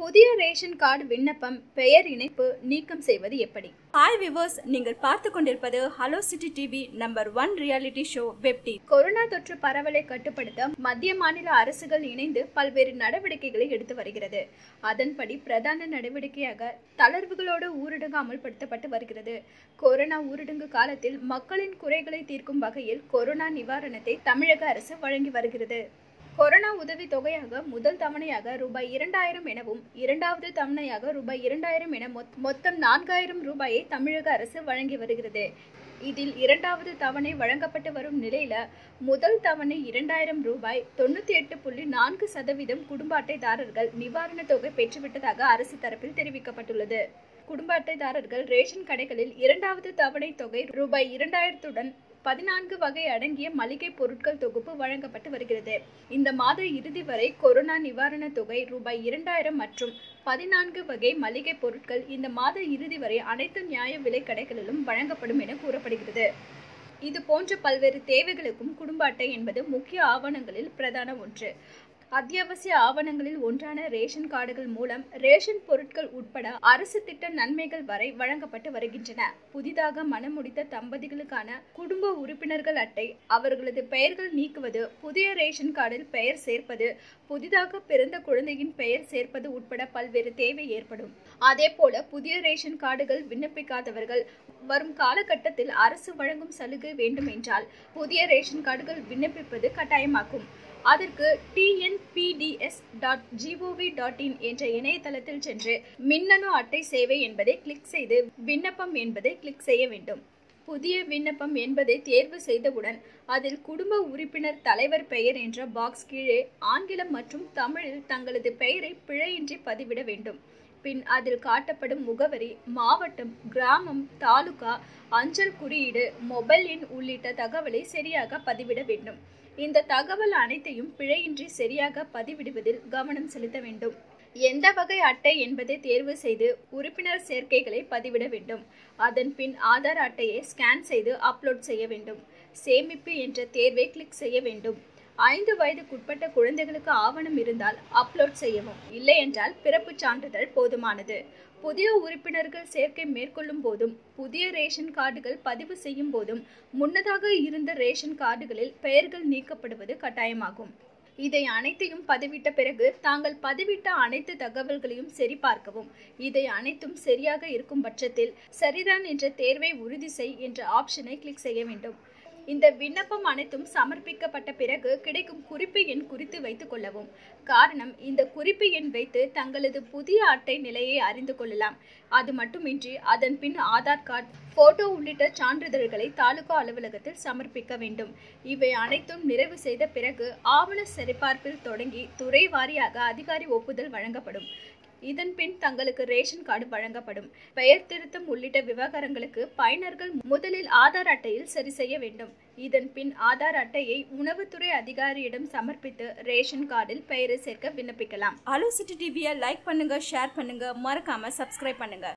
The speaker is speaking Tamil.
புதிய ரேஷன் கார்டு விண்ணப்பம் பெயர் இணைப்பு நீக்கம் செய்வது எப்படி ஹாய் விவர்ஸ் நீங்கள் பார்த்து கொண்டிருப்பது hello city TV number one reality show வெப்டி கொரோனா தொற்று பரவலை கட்டுப்படுத்த மத்திய மாநில அரசுகள் இணைந்து பல்வேறு நடவடிக்கைகளை எடுத்து வருகிறது அதன்படி பிரதான நடவடிக்கையாக தளர்வுகளோடு ஊரடங்கு அமல்படுத்தப்பட்டு வருகிறது கொரோனா ஊரடங்கு காலத்தில் மக்களின் குறைகளை தீர்க்கும் வகையில் கொரோனா நிவாரணத்தை தமிழக அரசு வழங்கி வருகிறது கொரோனா உதவி தொகையாக முதல் தவணையாக ரூபாய் இரண்டாயிரம் எனவும் இரண்டாவது தவணையாக ரூபாய் இரண்டாயிரம் என மொத்- மொத்தம் நான்காயிரம் ரூபாயை தமிழக அரசு வழங்கி வருகிறது இதில் இரண்டாவது தவணை வழங்கப்பட்டு வரும் நிலையில முதல் தவணை இரண்டாயிரம் ரூபாய் தொண்ணூத்தி எட்டு புள்ளி நான்கு சதவீதம் குடும்ப அட்டைதாரர்கள் நிவாரணத் தொகை பெற்றுவிட்டதாக அரசு தரப்பில் தெரிவிக்கப்பட்டுள்ளது குடும்ப அட்டைதாரர்கள் ரேஷன் கடைகளில் இரண்டாவது தவணை தொகை ரூபாய் இரண்டாயிரத்துடன் பதினான்கு வகை அடங்கிய மளிகை பொருட்கள் தொகுப்பு வழங்கப்பட்டு வருகிறது இந்த மாத இறுதி வரை கொரோனா நிவாரணத் தொகை ரூபாய் இரண்டாயிரம் மற்றும் பதினான்கு வகை மளிகை பொருட்கள் இந்த மாத இறுதி வரை அனைத்து நியாய விலை கடைகளிலும் வழங்கப்படும் என கூறப்படுகிறது இது போன்ற பல்வேறு தேவைகளுக்கும் குடும்ப அட்டை என்பது முக்கிய ஆவணங்களில் பிரதான ஒன்று அத்தியாவசிய ஆவணங்களில் ஒன்றான ரேஷன் கார்டுகள் மூலம் ரேஷன் பொருட்கள் உட்பட அரசு திட்ட நன்மைகள் வரை வழங்கப்பட்டு வருகின்றன புதிதாக மனம் முடித்த தம்பதிகளுக்கான குடும்ப உறுப்பினர்கள் அட்டை அவர்களது பெயர்கள் நீக்குவது புதிய ரேஷன் கார்டில் பெயர் சேர்ப்பது புதிதாக பிறந்த குழந்தையின் பெயர் சேர்ப்பது உட்பட பல்வேறு தேவை ஏற்படும் அதே போல புதிய ரேஷன் கார்டுகள் விண்ணப்பிக்காதவர்கள் வரும் காலகட்டத்தில் அரசு வழங்கும் சலுகை வேண்டும் என்றால் புதிய ரேஷன் கார்டுகள் விண்ணப்பிப்பது கட்டாயமாக்கும் அதற்கு TNPDS dot GOV dot in என்ற இணையதளத்தில் சென்று மின்னணு அட்டை சேவை என்பதை கிளிக் செய்து விண்ணப்பம் என்பதை கிளிக் செய்ய வேண்டும் புதிய விண்ணப்பம் என்பதை தேர்வு செய்தவுடன் அதில் குடும்ப உறுப்பினர் தலைவர் பெயர் என்ற பாக்ஸ் கீழே ஆங்கிலம் மற்றும் தமிழில் தங்களது பெயரை பிழையின்றி பதிவிட வேண்டும் பின் அதில் காட்டப்படும் முகவரி மாவட்டம் கிராமம் தாலுகா அஞ்சல் குறியீடு மொபைல் எண் உள்ளிட்ட தகவலை சரியாக பதிவிட வேண்டும் இந்த தகவல் அனைத்தையும் பிழையின்றி சரியாக பதிவிடுவதில் கவனம் செலுத்த வேண்டும் எந்த வகை அட்டை என்பதை தேர்வு செய்து உறுப்பினர் சேர்க்கைகளை பதிவிட வேண்டும் அதன் பின் ஆதார் அட்டையை ஸ்கேன் செய்து அப்லோட் செய்ய வேண்டும் சேமிப்பு என்ற தேர்வை கிளிக் செய்ய வேண்டும் ஐந்து வயதுக்குட்பட்ட குழந்தைகளுக்கு ஆவணம் இருந்தால் அப்லோட் செய்யவும் இல்லை என்றால் பிறப்புச் சான்றிதழ் போதுமானது புதிய உறுப்பினர்கள் சேர்க்கை மேற்கொள்ளும் போதும் புதிய ரேஷன் கார்டுகள் பதிவு செய்யும் போதும் முன்னதாக இருந்த ரேஷன் கார்டுகளில் பெயர்கள் நீக்கப்படுவது கட்டாயமாகும் இதை அனைத்தையும் பதிவிட்ட பிறகு தாங்கள் பதிவிட்ட அனைத்து தகவல்களையும் சரிபார்க்கவும் இதை அனைத்தும் சரியாக இருக்கும் பட்சத்தில் சரிதான் என்ற தேர்வை உறுதி செய் என்ற ஆப்ஷனை கிளிக் செய்ய வேண்டும் இந்த விண்ணப்பம் அனைத்தும் சமர்ப்பிக்கப்பட்ட பிறகு கிடைக்கும் குறிப்பு எண் குறித்து வைத்துக் கொள்ளவும் காரணம் இந்த குறிப்பு எண் வைத்து தங்களது புதிய அட்டை நிலையை அறிந்து கொள்ளலாம் அது மட்டுமின்றி அதன் பின் ஆதார் கார்டு போட்டோ உள்ளிட்ட சான்றிதழ்களை தாலுகா அலுவலகத்தில் சமர்ப்பிக்க வேண்டும் இவை அனைத்தும் நிறைவு செய்த பிறகு ஆவண சரிபார்ப்பில் தொடங்கி துறை வாரியாக அதிகாரி ஒப்புதல் வழங்கப்படும் இதன் பின் தங்களுக்கு ரேஷன் கார்டு வழங்கப்படும் பெயர் திருத்தம் உள்ளிட்ட விவகாரங்களுக்கு பயனர்கள் முதலில் ஆதார் அட்டையில் சரி செய்ய வேண்டும் இதன் பின் ஆதார் அட்டையை உணவுத்துறை அதிகாரியிடம் சமர்ப்பித்து ரேஷன் கார்டில் பெயரை சேர்க்க விண்ணப்பிக்கலாம் ஹலோ சிட்டி டிவியை லைக் பண்ணுங்க ஷேர் பண்ணுங்க மறக்காம சப்ஸ்கிரைப் பண்ணுங்க